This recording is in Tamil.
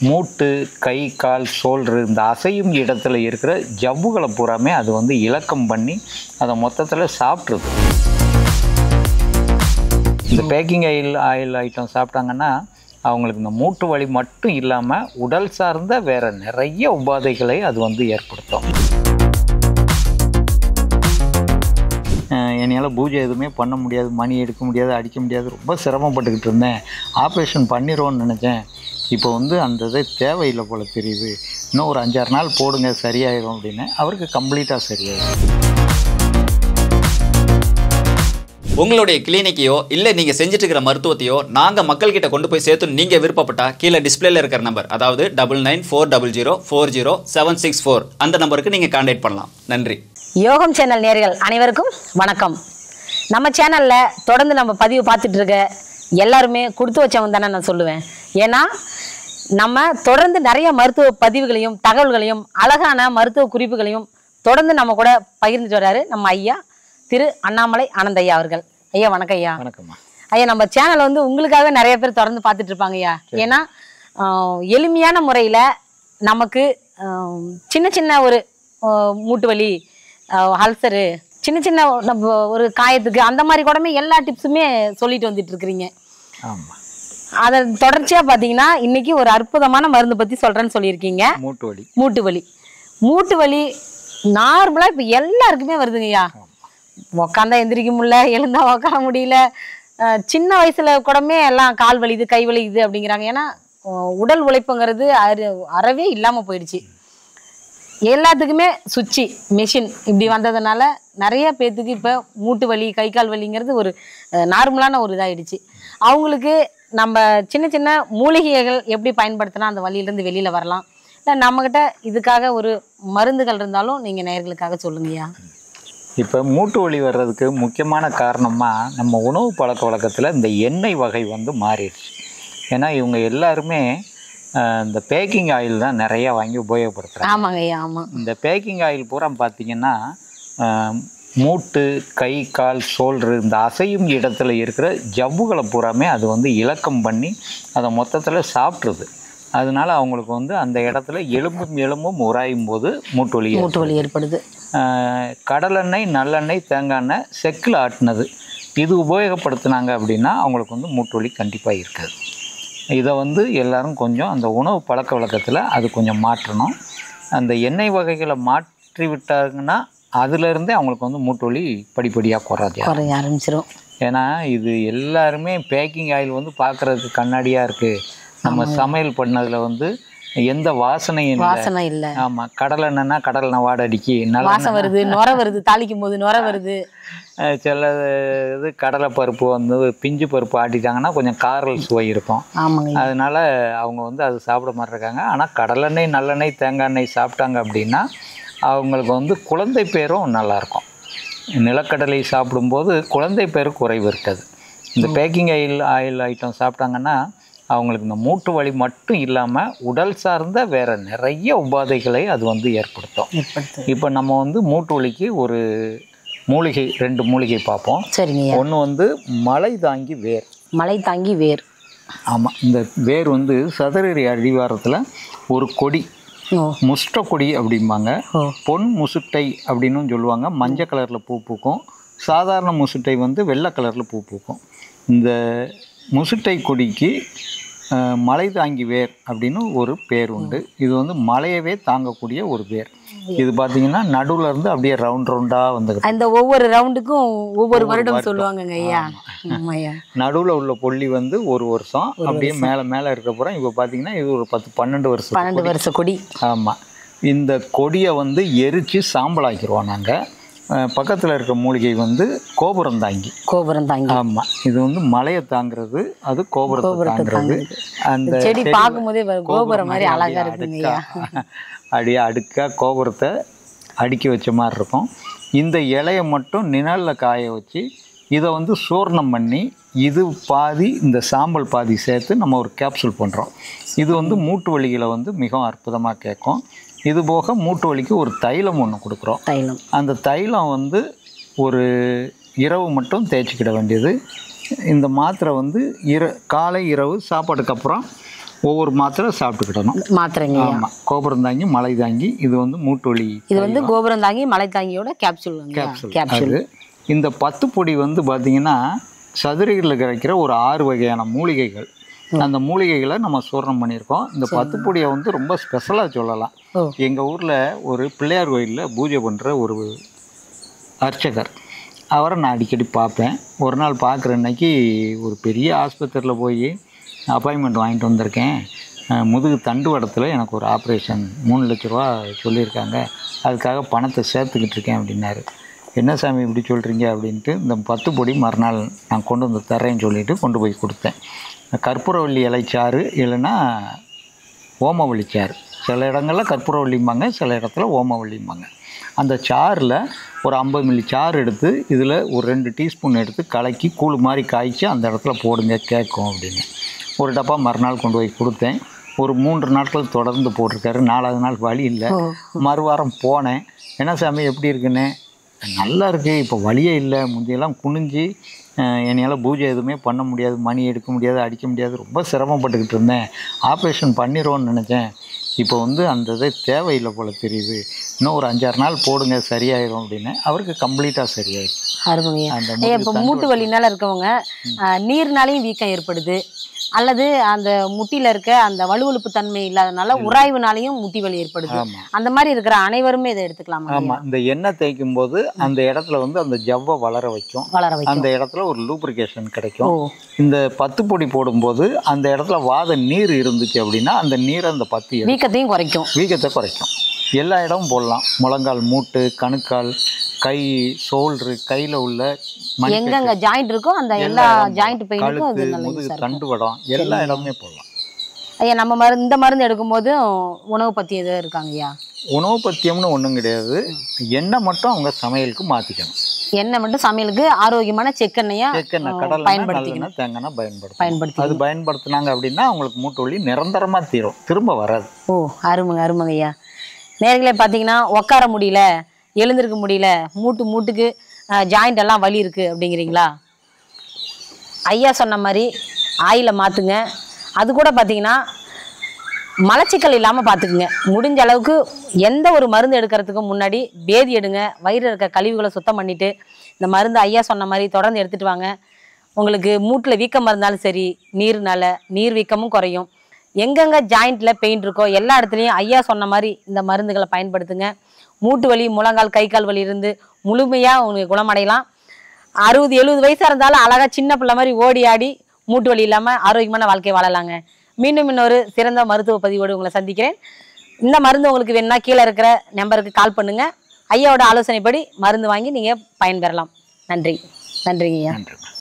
மூட்டு கை கால் ஷோல்டரு இந்த அசையும் இடத்துல இருக்கிற ஜவ்வுகளை பூராமே அது வந்து இலக்கம் பண்ணி அதை மொத்தத்தில் சாப்பிட்ருது இந்த பேக்கிங் ஆயில் ஆயில் ஐட்டம் சாப்பிட்டாங்கன்னா அவங்களுக்கு இந்த மூட்டு வலி மட்டும் இல்லாமல் உடல் சார்ந்த வேறு நிறைய உபாதைகளை அது வந்து ஏற்படுத்தும் என்னால் பூஜை எதுவுமே பண்ண முடியாது மணி எடுக்க முடியாது அடிக்க முடியாது ரொம்ப சிரமப்பட்டுக்கிட்டு இருந்தேன் ஆப்ரேஷன் பண்ணிடுவோன்னு நினச்சேன் இப்போ வந்து அந்த இது தேவையில்லை போல தெரியுது இன்னும் ஒரு அஞ்சாறு நாள் போடுங்க சரியாயிடும் அப்படின்னு அவருக்கு கம்ப்ளீட்டாக சரியாயிடும் உங்களுடைய கிளினிக்கையோ இல்லை நீங்கள் செஞ்சுட்டு இருக்கிற மருத்துவத்தையோ நாங்கள் மக்கள்கிட்ட கொண்டு போய் சேர்த்து நீங்கள் விருப்பப்பட்டா கீழே டிஸ்பிளேல இருக்கிற நம்பர் அதாவது double nine four double zero four zero seven six four அந்த நம்பருக்கு நீங்கள் கான்டாக்ட் பண்ணலாம் நன்றி யோகம் சேனல் நேர்கள் அனைவருக்கும் வணக்கம் நம்ம சேனல்ல தொடர்ந்து நம்ம பதிவு பார்த்துட்டு இருக்க எல்லாருமே கொடுத்து வச்சவங்க தானே நான் சொல்லுவேன் ஏன்னா நம்ம தொடர்ந்து நிறைய மருத்துவ பதிவுகளையும் தகவல்களையும் அழகான மருத்துவ குறிப்புகளையும் தொடர்ந்து நம்ம கூட பகிர்ந்துட்டு வர்றாரு நம்ம ஐயா திரு அண்ணாமலை ஆனந்த் ஐயா அவர்கள் ஐயா வணக்கம் ஐயா வணக்கம்மா ஐயா நம்ம சேனல் வந்து உங்களுக்காக நிறைய பேர் தொடர்ந்து பார்த்துட்டு இருப்பாங்க ஐயா ஏன்னா ஆஹ், எளிமையான முறையில் நமக்கு ஆஹ், சின்ன சின்ன ஒரு ஆஹ், மூட்டு வலி அல்சரு சின்ன சின்ன நம்ம ஒரு காயத்துக்கு அந்த மாதிரி கூடமே எல்லா டிப்ஸுமே சொல்லிட்டு வந்துட்டு இருக்கிறீங்க ஆமாம் அதை தொடர்ச்சியாக பார்த்தீங்கன்னா இன்னைக்கு ஒரு அற்புதமான மருந்து பற்றி சொல்கிறேன்னு சொல்லியிருக்கீங்க மூட்டு வலி மூட்டு வலி மூட்டு வலி நார்மலாக இப்போ எல்லாருக்குமே வருதுங்கய்யா உக்காந்தா எந்திரிக்க முடியல எழுந்தா உக்கார முடியல அஹ் சின்ன வயசுல கூடமே எல்லாம் கால் வலிது கை வலிக்குது அப்படிங்கிறாங்க ஏன்னா அஹ் உடல் உழைப்புங்கிறது அறு அறவே இல்லாமல் போயிடுச்சு எல்லாத்துக்குமே சுவிட்சு மிஷின் இப்படி வந்ததுனால நிறைய பேர்த்துக்கு இப்போ மூட்டு வலி கை கால் வலிங்கிறது ஒரு அஹ், நார்மலான ஒரு இதாயிடுச்சு அவங்களுக்கு நம்ம சின்ன சின்ன மூலிகைகள் எப்படி பயன்படுத்தினா அந்த வலியிலேருந்து வெளியில் வரலாம் இல்லை நம்மக்கிட்ட இதுக்காக ஒரு மருந்துகள் இருந்தாலும் நீங்கள் நேயர்களுக்காக சொல்லுங்கய்யா இப்போ மூட்டு வலி வர்றதுக்கு முக்கியமான காரணமாக நம்ம உணவு பழக்க வழக்கத்தில் இந்த எண்ணெய் வகை வந்து மாறிடுச்சு ஏன்னா இவங்க எல்லாருமே அஹ், இந்த பேக்கிங் ஆயில் தான் நிறையா வாங்கி உபயோகப்படுத்துகிறாங்க ஆமாங்க ஐயா ஆமாம் இந்த பேக்கிங் ஆயில் பூரா பார்த்தீங்கன்னா அஹ், மூட்டு கை கால் ஷோல்டரு இந்த அசையும் இடத்துல இருக்கிற ஜவ்வுகளை பூராமே அது வந்து இலக்கம் பண்ணி அதை மொத்தத்தில் சாப்பிட்ருது அதனால அவங்களுக்கு வந்து அந்த இடத்துல எலும்பும் எலும்பும் உராயும் போது மூட்டு வலி மூட்டு வலி ஏற்படுது ஆஹ் கடலெண்ணெய் நல்லெண்ணெய் தேங்காய் எண்ணெய் செக்கில் ஆட்டினது இது உபயோகப்படுத்துனாங்க அப்படின்னா அவங்களுக்கு வந்து மூட்டு வலி கண்டிப்பாக இருக்காது இதை வந்து எல்லாரும் கொஞ்சம் அந்த உணவு பழக்க வழக்கத்தில் அது கொஞ்சம் மாற்றணும் அந்த எண்ணெய் வகைகளை மாற்றி விட்டாங்கன்னா அதுலேருந்தே அவங்களுக்கு வந்து மூட்டு வலி படிப்படியாக குறைஞ்சா குறைய ஆரம்பிச்சிரும் ஏன்னா இது எல்லாருமே பேக்கிங் ஆயில் வந்து பார்க்குறதுக்கு கண்ணாடியாக இருக்குது நம்ம சமையல் பண்ணதில் வந்து எந்த வாசனையும் இல்லை வாசனை இல்லை ஆமாம் கடலை எண்ணெய்னா கடல் எண்ணெய் வாடை அடிக்கி நல்ல வாசம் வருது நுர வருது தாளிக்கும் போது நுர வருது அஹ் சில இது கடலை பருப்பு வந்து பிஞ்சு பருப்பு ஆட்டிட்டாங்கன்னா கொஞ்சம் காரல் சுவை இருக்கும் ஆமாங்க ஐயா. அதனால அவங்க வந்து அது சாப்பிட மாட்டிருக்காங்க ஆனால் கடலெண்ணெய் நல்லெண்ணெய் தேங்காய் எண்ணெய் சாப்பிட்டாங்க அப்படின்னா அவங்களுக்கு வந்து குழந்தை பேரும் நல்லாயிருக்கும் நிலக்கடலை சாப்பிடும்போது குழந்தை பேர் குறைவு இருக்காது இந்த பேக்கிங் ஆயில் ஆயில் ஐட்டம் சாப்பிட்டாங்கன்னா அவங்களுக்கு இந்த மூட்டு வலி மட்டும் இல்லாமல் உடல் சார்ந்த வேறு நிறைய உபாதைகளை அது வந்து ஏற்படுத்தும் ஏற்படுத்து இப்போ நம்ம வந்து மூட்டு வலிக்கு ஒரு மூலிகை ரெண்டு மூலிகை பார்ப்போம் சரிங்க ஐயா ஒன்று வந்து மலை தாங்கி வேர் மலை தாங்கி வேர் ஆமாம் இந்த வேர் வந்து சதுரடி அடிவாரத்தில் ஒரு கொடி ஓ முஷ்ட கொடி அப்படிம்பாங்க ஓ பொன் முசுட்டை அப்படின்னும் சொல்லுவாங்க மஞ்சள் கலரில் பூ பூக்கும் சாதாரண முசுட்டை வந்து வெள்ளை கலரில் பூ பூக்கும் இந்த முசுட்டை கொடிக்கு அஹ், மலை தாங்கி வேர் அப்படின்னு ஒரு பேர் உண்டு இது வந்து மலையவே தாங்கக்கூடிய ஒரு வேர் இது பார்த்தீங்கன்னா நடுவுல இருந்து அப்படியே ரவுண்ட் ரவுண்டாக வந்துக்கிட்டு அந்த ஒவ்வொரு ரவுண்டுக்கும் ஒவ்வொரு வருடம் சொல்லுவாங்கங்க ஐயா ஆமா ஐயா நடுவில் உள்ள பொல்லி வந்து ஒரு வருஷம் அப்படியே மேலே மேலே இருக்க போகிறோம் இப்போ பார்த்தீங்கன்னா இது ஒரு பத்து பன்னெண்டு வருஷம் பன்னெண்டு வருஷ கொடி ஆமாம் இந்த கொடியை வந்து எரித்து சாம்பலாக்கிடுவோம் நாங்கள் பக்கத்தில் இருக்க மூலிகை வந்து கோபுரம் தாங்கி கோபுரம் தாங்கி ஆமாம் இது வந்து மலையை தாங்கிறது அது கோபுரத்தை கோபுரத்தை தாங்கிறது தாங்குது. அந்த செடி செடி பார்க்கும்போதே வ- கோபுரம் மாதிரி அப்படியே அழகா இருக்குங்க ஐயா அடுக்கா- அப்படியே அடுக்கா கோபுரத்தை அடுக்கி வச்ச மாதிரி இருக்கும் இந்த இலையை மட்டும் நிழலில் காய வச்சு இதை வந்து சூர்ணம் பண்ணி இது பாதி இந்த சாம்பல் பாதி சேர்த்து நம்ம ஒரு கேப்சூல் பண்ணுறோம் இது வந்து மூட்டு வலிகளை வந்து மிகவும் அற்புதமாக கேட்கும் இது போக மூட்டு வலிக்கு ஒரு தைலம் ஒன்று கொடுக்குறோம் தைலம் அந்த தைலம் வந்து ஒரு இரவு மட்டும் தேய்ச்சிக்கிட வேண்டியது இந்த மாத்திரை வந்து இர காலை இரவு சாப்பாட்டுக்கு அப்புறம் ஒவ்வொரு மாத்திரை சாப்பிட்டுக்கிடணும் மாத்திரைங்க ஐயா ஆமாம் கோபுரம் தாங்கி மலை தாங்கி இது வந்து மூட்டு வலி இது வந்து கோபுரம் தாங்கி மலை தாங்கியோட கேப்சூல் கேப்சூல் கேப்சூல் அது இந்த பத்து பொடி வந்து பார்த்தீங்கன்னா சதுரகிரியில் கிடைக்கிற ஒரு ஆறு வகையான மூலிகைகள் அந்த மூலிகைகளை நம்ம சூரணம் பண்ணியிருக்கோம் இந்த பத்து பொடியை வந்து ரொம்ப ஸ்பெஷலாக சொல்லலாம் ஓ. எங்கள் ஊரில் ஒரு பிள்ளையார் கோயிலில் பூஜை பண்ணுற ஒரு அர்ச்சகர் அவரை நான் அடிக்கடி பார்ப்பேன் ஒரு நாள் பார்க்குற அன்னைக்கு ஒரு பெரிய ஆஸ்பத்திரியில் போய் அப்பாயின்மெண்ட் வாங்கிட்டு வந்திருக்கேன் அஹ் முதுகு தண்டுவடத்தில் எனக்கு ஒரு ஆப்ரேஷன் மூணு லட்ச ரூபா சொல்லியிருக்காங்க அதுக்காக பணத்தை சேர்த்துக்கிட்டு இருக்கேன் அப்படின்னாரு என்ன சாமி இப்படி சொல்கிறீங்க அப்படின்ட்டு இந்த பத்து பொடி மறுநாள் நான் கொண்டு வந்து தரேன்னு சொல்லிட்டு கொண்டு போய் கொடுத்தேன் கற்பூரவள்ளி இலைச்சாறு இல்லைன்னா ஓமவள்ளிச்சாறு சில இடங்களில் கற்பூரவள்ளிம்பாங்க சில இடத்துல ஓமவள்ளிம்பாங்க அந்த சாறில் ஒரு ஐம்பது மில்லி சாறு எடுத்து இதில் ஒரு ரெண்டு டீஸ்பூன் எடுத்து கலக்கி கூழ் மாதிரி காய்ச்சி அந்த இடத்துல போடுங்க கேட்கும் அப்படின்னு ஒரு டப்பா மறுநாள் கொண்டு போய் கொடுத்தேன் ஒரு மூன்று நாட்கள் தொடர்ந்து போட்டிருக்காரு நாலாவது நாள் வழி இல்லை மறுவாரம் போனேன் என்ன சாமி எப்படி இருக்குன்னு நல்லா இருக்கு இப்போ வழியே இல்லை முந்தையெல்லாம் குனிஞ்சு அஹ், என்னையால் பூஜை எதுவுமே பண்ண முடியாது மணி எடுக்க முடியாது அடிக்க முடியாது ரொம்ப சிரமப்பட்டுக்கிட்டு இருந்தேன் ஆப்ரேஷன் பண்ணிடுவோன்னு நினச்சேன் இப்போ வந்து அந்த இதே தேவையில்லை போல் தெரியுது இன்னும் ஒரு அஞ்சாறு நாள் போடுங்க சரியாயிடும் அப்படின்னு அவருக்கு கம்ப்ளீட்டாக சரியாயிடும் அருமையா அந்த ஐயா இப்போ மூட்டு வலினால இருக்கவங்க ஆஹ், நீர்னாலையும் வீக்கம் ஏற்படுது அல்லது அந்த முட்டியில இருக்க அந்த வலுவழுப்பு தன்மை இல்லாதனால உராய்வுனாலையும் முட்டி வலி ஏற்படுது ஆமாம் அந்த மாதிரி இருக்கிற அனைவருமே இதை எடுத்துக்கலாமா ஐயா? ஆமாம் இந்த எண்ணெய் தேய்க்கும் போது அந்த இடத்துல வந்து அந்த ஜவ்வை வளர வைக்கும் வளர வைக்கும் அந்த இடத்துல ஒரு லூப்ரிகேஷன் ஓ கிடைக்கும் இந்த பத்து பொடி போடும்போது அந்த இடத்துல வாத நீர் இருந்துச்சு அப்படின்னா அந்த நீரை அந்த பத்து எடுக்கும். வீக்கத்தையும் குறைக்கும் வீக்கத்தை குறைக்கும் எல்லா இடமும் போடலாம் முழங்கால் மூட்டு கணுக்கால் கை ஷோல்டரு கையில் உள்ள மணிக்கட்டு, எங்கெங்க ஜாயிண்ட் இருக்கோ அந்த எல்லா எல்லா இடமும் ஜாயிண்ட் பெயினுக்கும் கழுத்து அது நல்ல முதுகு யூஸா இருக்கும் தண்டு வடம் எல்லா இடமுமே போடலாம் ஐயா நம்ம மருந்து இந்த மருந்து எடுக்கும்போது உணவு பத்தி எதுவும் இருக்காங்க ஐயா உணவு பத்தியம்னு ஒன்றும் கிடையாது எண்ணெய் மட்டும் அவங்க சமையலுக்கு மாற்றிக்கணும் எண்ணெய் மட்டும் சமையலுக்கு ஆரோக்கியமான செக்கெண்ணெயா செக்கெண்ணெய் ஆ, கடலை பயன்படுத்திக்கணும் தேங்காய் பயன்படுத்தணும் பயன்படுத்தி அது பயன்படுத்தினாங்க அப்படின்னா அவங்களுக்கு மூட்டு வலி நிரந்தரமாக தீரும் திரும்ப வராது ஓ அருமைங்க அருமைங்க ஐயா நேர்களே பார்த்தீங்கன்னா உட்கார முடியல எழுந்திருக்க முடியல மூட்டு மூட்டுக்கு ஜாயிண்ட் எல்லாம் வலி இருக்கு அப்படிங்கிறீங்களா ஐயா சொன்ன மாதிரி ஆயில மாற்றுங்க அது கூட பார்த்தீங்கன்னா மலச்சிக்கல் இல்லாமல் பார்த்துக்குங்க முடிஞ்ச அளவுக்கு எந்த ஒரு மருந்து எடுக்கிறதுக்கு முன்னாடி பேதி எடுங்க வயிறு இருக்க கழிவுகளை சுத்தம் பண்ணிட்டு இந்த மருந்து ஐயா சொன்ன மாதிரி தொடர்ந்து எடுத்துட்டு வாங்க உங்களுக்கு மூட்டில் வீக்கம் இருந்தாலும் சரி நீர்னால நீர் வீக்கமும் குறையும் எங்கெங்க ஜாயிண்ட்ல பெயின் இருக்கோ எல்லா இடத்துலையும் ஐயா சொன்ன மாதிரி இந்த மருந்துகளை பயன்படுத்துங்க மூட்டு வலி முழங்கால் கை கால் வலி இருந்து முழுமையாக உங்களுக்கு குணமடையலாம் அறுபது எழுபது வயசா இருந்தாலும் அழகா சின்ன பிள்ளை மாதிரி ஓடி ஆடி மூட்டு வலி இல்லாம ஆரோக்கியமான வாழ்க்கை வாழலாங்க மீண்டும் இன்னொரு சிறந்த மருத்துவ பதிவோடு உங்களை சந்திக்கிறேன் இந்த மருந்து உங்களுக்கு வேணும்னா கீழே இருக்கிற நம்பருக்கு கால் பண்ணுங்க ஐயாவோட ஆலோசனைப்படி மருந்து வாங்கி நீங்க பயன்பெறலாம் நன்றி நன்றிங்க ஐயா நன்றி